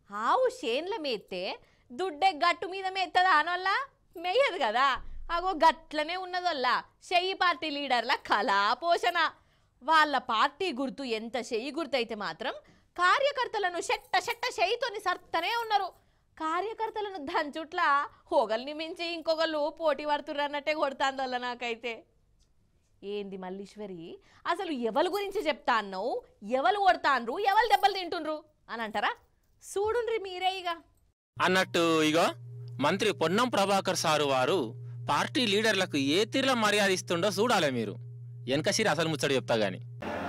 ఆవు చేన్ల మేస్తే దుడ్డే గట్టు మీద మేత్తదా అనొల్ల మేయదు కదా అగో గట్లనే ఉన్నదొల్ల చెయ్యి పార్టీ లీడర్ల కళా పోషణ వాళ్ళ పార్టీ గుర్తు ఎంత చెయ్యి గుర్తు అయితే మాత్రం కార్యకర్తలను షెట్ట షెట్ట చెయ్యితోని సర్తనే ఉన్నారు కార్యకర్తలను దంచుట్ల హోగల్ని మించి ఇంకొకళ్ళు పోటీ పడుతుర్రన్నట్టే కొడుతాందల్ల నాకైతే ఏంది మల్లీశ్వరి అసలు ఎవరి గురించి చెప్తా అన్నావు ఎవరు కొడతాన్రు ఎవరు దెబ్బలు తింటుండ్రు అని అంటారా చూడుండ్రి మీరే ఇక అన్నట్టు ఇగో మంత్రి పొన్నం ప్రభాకర్ సారు వారు పార్టీ లీడర్లకు ఏ తీరులో మర్యాద ఇస్తుండో చూడాలి మీరు వెనకసిరి అసలు ముచ్చట చెప్తా గాని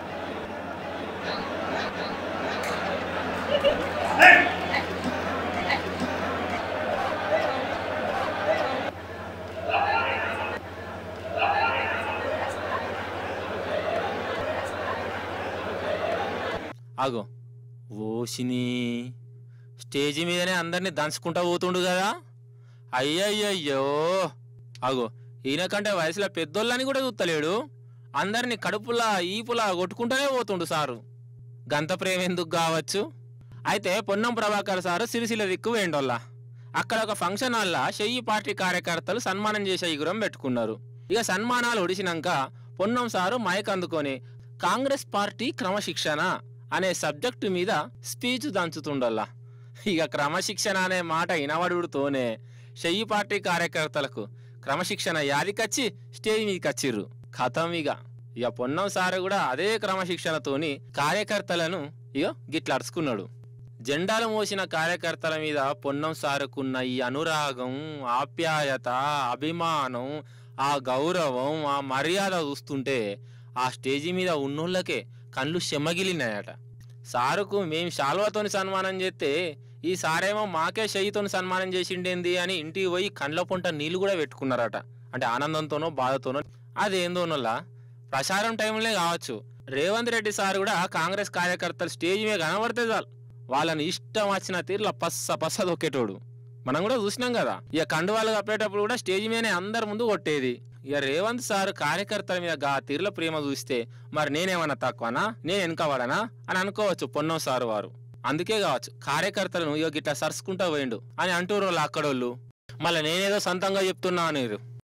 ఆగో ఓసిని స్టేజి మీదనే అందరినీ దంచుకుంటా పోతుండు కదా అయ్యయ్యయ్యో అగో ఈయన కంటే వయసులో పెద్దోళ్ళని కూడా చూస్తలేడు అందరినీ కడుపులా ఈపులా కొట్టుకుంటూనే పోతుండు సారు గంత ప్రేమ ఎందుకు కావచ్చు అయితే పొన్నం ప్రభాకర్ సారు సిరిసిల్ల దిక్కు వేయండోళ్ళ అక్కడ ఒక ఫంక్షన్ హాల్ల చెయ్యి పార్టీ కార్యకర్తలు సన్మానం చేసే ఇగురం పెట్టుకున్నారు ఇక సన్మానాలు ఒడిసినాక పొన్నం సారు మైక్ అందుకొని కాంగ్రెస్ పార్టీ క్రమశిక్షణ అనే సబ్జెక్టు మీద స్పీచ్ దంచుతుండల్లా ఇక క్రమశిక్షణ అనే మాట ఇనవడుతోనే చెయ్యి పార్టీ కార్యకర్తలకు క్రమశిక్షణ యాదికచ్చి స్టేజ్ మీదకి వచ్చిర్రు కథం ఇక ఇక పొన్నం సారు కూడా అదే క్రమశిక్షణతోని కార్యకర్తలను ఇగో గిట్లా అరుచుకున్నాడు జెండాలు మోసిన కార్యకర్తల మీద పొన్నం సారుకున్న ఈ అనురాగం ఆప్యాయత అభిమానం ఆ గౌరవం ఆ మర్యాద చూస్తుంటే ఆ స్టేజి మీద ఉన్నోళ్ళకే కళ్ళు చెమ్మగిలినాయట సారుకు మేం శాల్వాతోని సన్మానం చేస్తే ఈ సారేమో మాకే చెయ్యితోని సన్మానం చేసిండేంది అని ఇంటికి పోయి కండ్ల పొంట నీళ్లు కూడా పెట్టుకున్నారట అంటే ఆనందంతోనో బాధతోనో అదేందోనల్లా ప్రచారం టైంలో కావచ్చు రేవంత్ రెడ్డి సార్ కూడా కాంగ్రెస్ కార్యకర్తలు స్టేజ్ మీద కనబడితే చాలు వాళ్ళని ఇష్టం వచ్చిన తీరులో పస్స పస్స దొక్కేటోడు మనం కూడా చూసినాం కదా ఇక కండువాలు కప్పేటప్పుడు కూడా స్టేజ్ మీదనే అందరి ముందు కొట్టేది ఇక రేవంత్ సార్ కార్యకర్తల మీద గా తీరుల ప్రేమ చూస్తే మరి నేనేమన్నా తక్కువనా నేను వెనకబడనా అని అనుకోవచ్చు పొన్నం సార్ వారు అందుకే కావచ్చు కార్యకర్తలను ఇక గిట్లా సరుచుకుంటా పోయిండు అని అంటూరు వాళ్ళు అక్కడోళ్ళు మళ్ళీ నేనేదో సొంతంగా చెప్తున్నా అనేరు